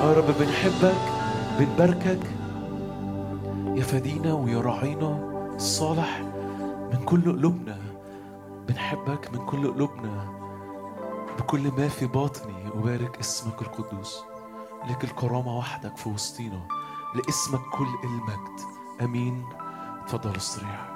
يا رب بنحبك بنباركك يا فدينا ويا راعينا الصالح من كل قلوبنا بنحبك من كل قلوبنا بكل ما في باطني أبارك اسمك القدوس لك الكرامة وحدك في وسطينا لاسمك كل المجد أمين تفضل استريح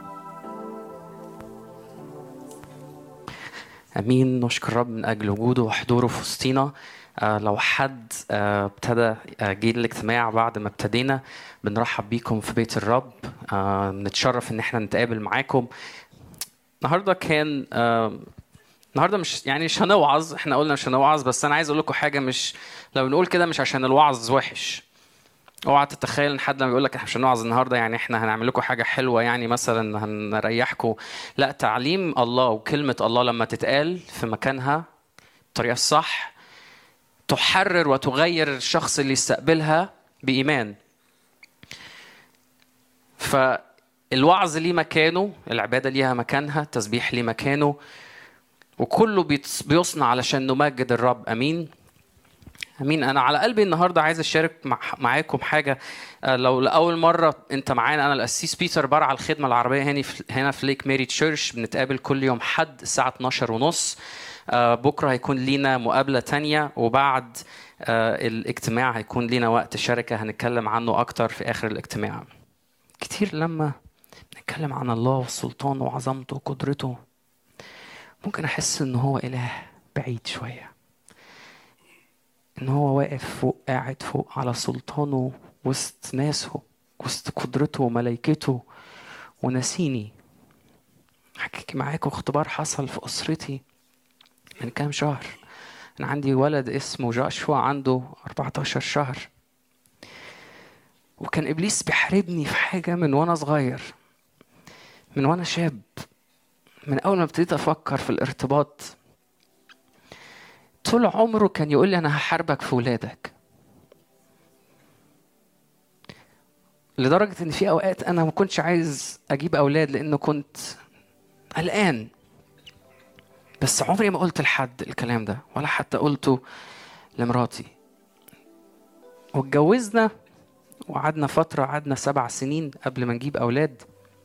امين نشكر الرب من اجل وجوده وحضوره في وسطينا آه لو حد آه ابتدى آه جه الاجتماع بعد ما ابتدينا بنرحب بيكم في بيت الرب آه نتشرف ان احنا نتقابل معاكم النهارده كان آه النهارده مش يعني مش هنوعظ احنا قلنا مش هنوعظ بس انا عايز اقول لكم حاجه مش لو بنقول كده مش عشان الوعظ وحش اوعى تتخيل ان حد لما يقول لك احنا مش هنوعظ النهارده يعني احنا هنعمل لكم حاجه حلوه يعني مثلا هنريحكم لا تعليم الله وكلمه الله لما تتقال في مكانها بالطريقه الصح تحرر وتغير الشخص اللي يستقبلها بايمان فالوعظ ليه مكانه العباده ليها مكانها التسبيح ليه مكانه وكله بيتص- بيصنع علشان نمجد الرب امين امين انا على قلبي النهارده عايز اشارك مع معاكم حاجه آه، لو لاول مره انت معانا انا القسيس بيتر برع الخدمه العربيه هنا في هنا في ليك ميري تشيرش بنتقابل كل يوم حد الساعه 12 ونص بكره هيكون لينا مقابله تانية وبعد آه، الاجتماع هيكون لينا وقت شركه هنتكلم عنه اكتر في اخر الاجتماع كتير لما نتكلم عن الله وسلطانه وعظمته وقدرته ممكن احس ان هو اله بعيد شويه ان هو واقف فوق قاعد فوق على سلطانه وسط ناسه وسط قدرته وملائكته وناسيني حكيك معاكم اختبار حصل في اسرتي من كام شهر انا عندي ولد اسمه جاشوا عنده 14 شهر وكان ابليس بيحاربني في حاجه من وانا صغير من وانا شاب من اول ما ابتديت افكر في الارتباط طول عمره كان يقول لي انا هحاربك في ولادك لدرجة ان في اوقات انا ما كنتش عايز اجيب اولاد لانه كنت قلقان بس عمري ما قلت لحد الكلام ده ولا حتى قلته لمراتي واتجوزنا وقعدنا فترة قعدنا سبع سنين قبل ما نجيب أولاد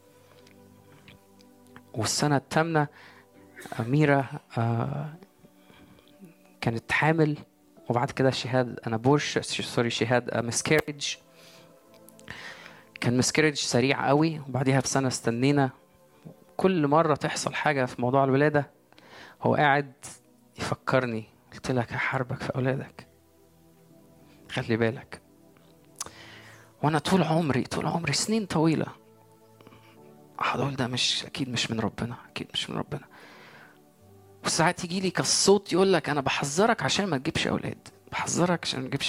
والسنة الثامنة أميرة آه، كانت حامل وبعد كده شهاد انا بورش سوري شهاد مسكاريج كان مسكاريج سريع قوي وبعديها بسنه استنينا كل مره تحصل حاجه في موضوع الولاده هو قاعد يفكرني قلت لك هحاربك في اولادك خلي بالك وانا طول عمري طول عمري سنين طويله هقول ده مش اكيد مش من ربنا اكيد مش من ربنا وساعات يجي لي كالصوت يقول لك انا بحذرك عشان ما تجيبش اولاد بحذرك عشان ما تجيبش